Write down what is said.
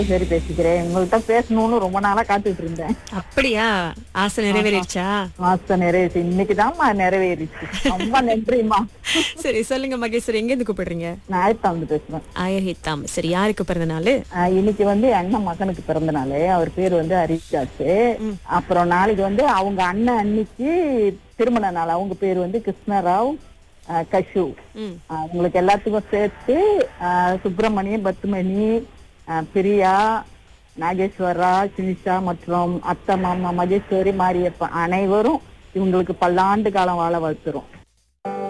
சரி பேசிக்கிறேன் உங்கள்கிட்ட பேசணும்னு ரொம்ப நாளா காத்துட்டு இருந்தேன் அப்படியா ஆசை நிறைவேறிடுச்சா மாசம் நிறைவேறிச்சு இன்னைக்குதாம்மா நிறைவேறிச்சு ரொம்ப நன்றிம்மா சரி சொல்லுங்க மகேஸ்வரி எங்க இருந்து கூப்பிடுறீங்க நான் ஆயிரத்தி வந்து பேசுவேன் ஆயர் ஹித்தாம் சரி யாருக்கு பிறந்த நாள் ஆஹ் இன்னைக்கு வந்து என் அண்ணன் மகனுக்கு பிறந்த நாள் அவர் பேர் வந்து ஹரிதாஸ் அப்புறம் நாளைக்கு வந்து அவங்க அண்ணன் அன்னைக்கு திருமண நாள் அவங்க பேர் வந்து கிருஷ்ணராவ் ஆஹ் கஷு ம் ஆஹ் உங்களுக்கு எல்லாத்துக்கும் சேர்த்து ஆஹ் சுப்பிரமணியம் பத்துமணி ஆஹ் பிரியா நாகேஸ்வரா சினிஷா மற்றும் அத்தை மாமா மகேஸ்வரி மாரியப்பன் அனைவரும் இவங்களுக்கு பல்லாண்டு காலம் வாழ வாழ்த்துறோம்